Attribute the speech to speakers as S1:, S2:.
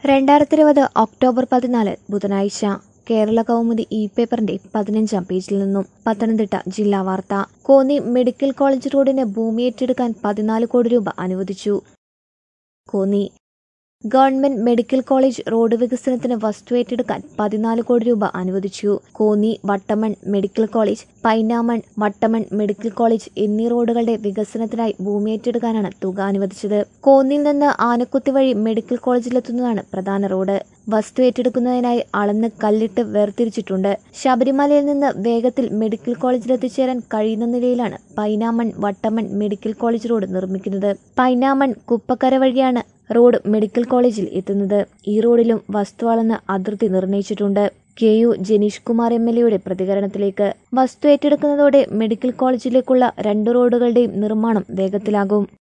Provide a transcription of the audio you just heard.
S1: രണ്ടായിരത്തി ഇരുപത് ഒക്ടോബർ പതിനാല് ബുധനാഴ്ച കേരള കൗമുദി ഇ പേപ്പറിന്റെ പതിനഞ്ചാം പേജിൽ നിന്നും പത്തനംതിട്ട ജില്ലാ വാർത്ത കോന്നി മെഡിക്കൽ കോളേജ് റോഡിന് ഭൂമി ഏറ്റെടുക്കാൻ പതിനാല് കോടി രൂപ അനുവദിച്ചു Konni government medical college road വികസനത്തിന് വസ്തു ഏറ്റെടുക്കാൻ പതിനാല് കോടി രൂപ അനുവദിച്ചു Konni Vattamon medical college Painamon Vattamon medical college എന്നീ റോഡുകളുടെ വികസനത്തിനായി ഭൂമി ഏറ്റെടുക്കാനാണ് തുക അനുവദിച്ചത് കോന്നിയിൽ നിന്ന് ആനക്കുത്തി വഴി മെഡിക്കൽ കോളേജിലെത്തുന്നതാണ് പ്രധാന റോഡ് വസ്തു ഏറ്റെടുക്കുന്നതിനായി അളന്ന് കല്ലിട്ട് വേർതിരിച്ചിട്ടുണ്ട് ശബരിമലയിൽ നിന്ന് വേഗത്തിൽ മെഡിക്കൽ കോളേജിൽ എത്തിച്ചേരാൻ കഴിയുന്ന നിലയിലാണ് Painamon Vattamon medical college road നിർമ്മിക്കുന്നത് പൈനാമൺ കുപ്പക്കര വഴിയാണ് റോഡ് മെഡിക്കൽ കോളേജിൽ എത്തുന്നത് ഈ റോഡിലും വസ്തു അളന്ന് അതിർത്തി നിർണയിച്ചിട്ടുണ്ട് K U Janeesh Kumar M L എയുടെ പ്രതികരണത്തിലേക്ക് വസ്തു ഏറ്റെടുക്കുന്നതോടെ മെഡിക്കൽ കോളേജിലേക്കുള്ള രണ്ട് റോഡുകളുടെയും നിർമ്മാണം വേഗത്തിലാകും